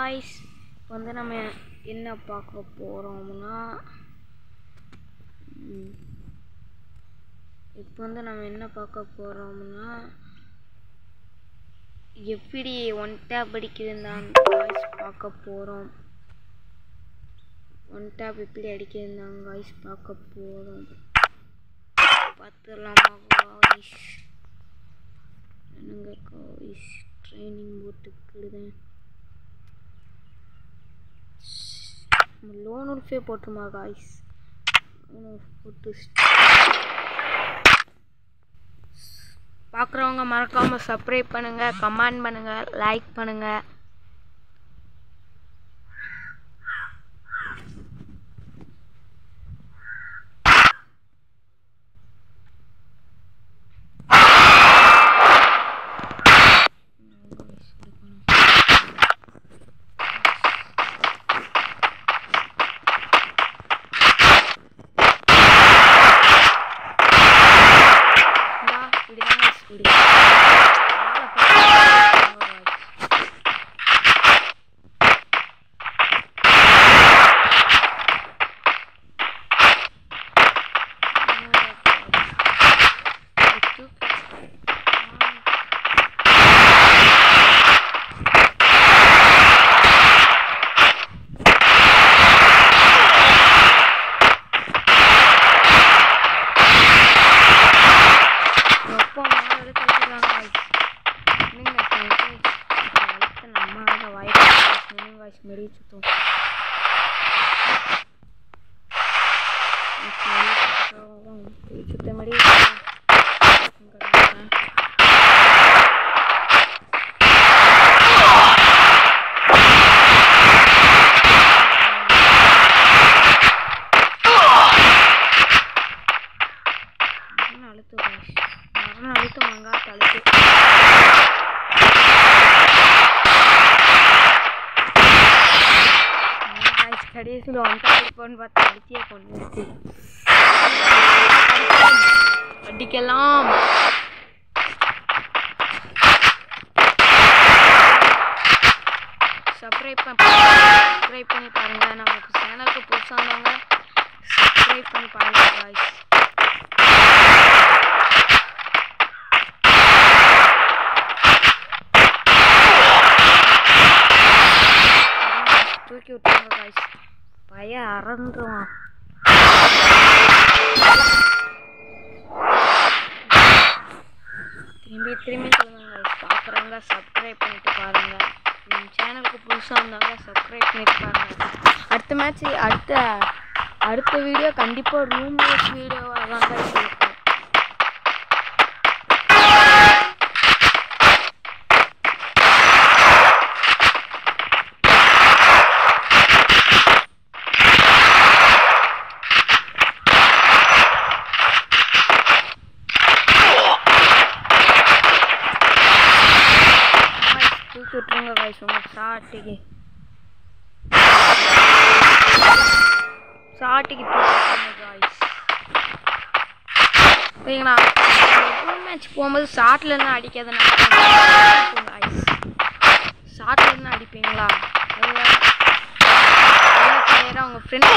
Guys இப்போ வந்து நம்ம என்ன பார்க்க போகிறோம்னா இப்போ வந்து நம்ம என்ன பார்க்க போகிறோம்னா எப்படி ஒன் டேப் அடிக்கிறதுதான் காய்ஸ் பார்க்க போகிறோம் ஒன் டேப் எப்படி அடிக்கிறதுதான் காய்ஸ் பார்க்க போகிறோம் பார்த்துடலாமா காய்ஸ் என்னங்க காய்ஸ் ட்ரைனிங் போட்டுக்கிடுதேன் லோன் உல்ஃபே போட்டுருமா காய்ஸ் லோன் உல்ஃப் போட்டு பார்க்குறவங்க மறக்காமல் சப்ஸ்கிரைப் பண்ணுங்கள் கமெண்ட் பண்ணுங்கள் லைக் பண்ணுங்கள் இந்தா, இப்படிதாங்க guys, இப்படி. மேல போய் guys. எப்போ மேலே எடுத்து வச்சுருக்காங்க guys. என்னங்க guys, இதை வளர்த்து நம்ம அழகா வாய்ப்பு என்னங்க guys, மெடி சுத்தம் Guys, மெடி சுத்தம். மெடி சுத்த மெடி சுத்தம். இங்க இருக்கேன். மரண அழுத்து guys. மரண அழுத்து மங்காத்த அழுத்து guys, கடைசியில் ஒன்றை அடிப்போன்னு பார்த்தா அடிச்சே கொண்டு அடிக்கலாம் சப்ஸ்கிரைப் சப்ஸ்கிரைப் பண்ணி பாருங்க நமக்கு சேனலுக்கு புதுசாக இருந்தவங்க சப்ஸ்கிரைப் பண்ணி பாருங்க guys தூக்கி விட்டாங்க காய்ஸ் பையன் அறந்துருவான் திரும்பி திரும்பி சொல்லுவாங்க guys. பார்க்குறவங்க சப்ஸ்கிரைப் பண்ணிட்டு பாருங்க நம்ம சேனலுக்கு புதுசாக இருந்தாங்க சப்ஸ்கிரைப் பண்ணிட்டு பாருங்க அடுத்த மேட்ச் அடுத்த அடுத்த வீடியோ கண்டிப்பாக ரூம் மேட்ச் வீடியோவாக தான் guys இருக்கும் Guys, தூக்கி விட்டுருங்க guys உங்க சாட்டுக்கு சாட்டுக்கு தூக்கி விட்டுருங்க guys சரிங்களா மேட்ச் போகும்போது ஷார்ட்ல இருந்து அடிக்காதனால guys ஷார்ட்ல இருந்து அடிப்பீங்களா அது வேற. நல்ல பிளேயரா உங்க ஃப்ரெண்ட்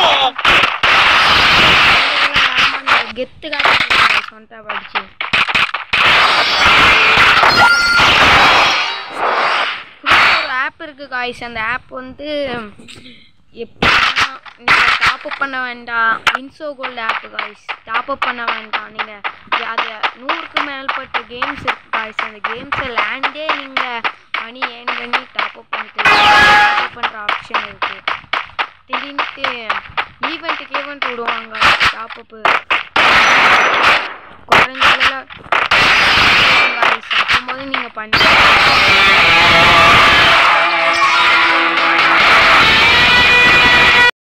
கெத்து காட்டி சொன்ன அடிச்சு புதுசா ஒரு ஆப் இருக்கு காய்ஸ் அந்த ஆப் வந்து எப்படின்னா நீங்கள் டாப் அப் பண்ண வேண்டாம் இன்சோ gold app guys top up பண்ண வேண்டாம் நீங்கள் அது நூறுக்கு மேற்பட்ட கேம்ஸ் இருக்கு காய்ஸ் அந்த கேம்ஸை லேண்டே நீங்கள் மணி ஏர்ன் பண்ணி டாப் அப் பண்ணிக்கலாம் டாப் அப் பண்ணுற ஆப்ஷன் இருக்குது திடீர்னுட்டு ஈவெண்ட்டுக்கு ஈவெண்ட் விடுவாங்க டாப் அப்பு குறைஞ்ச காய்ஸ் அப்போது நீங்கள் பண்ணி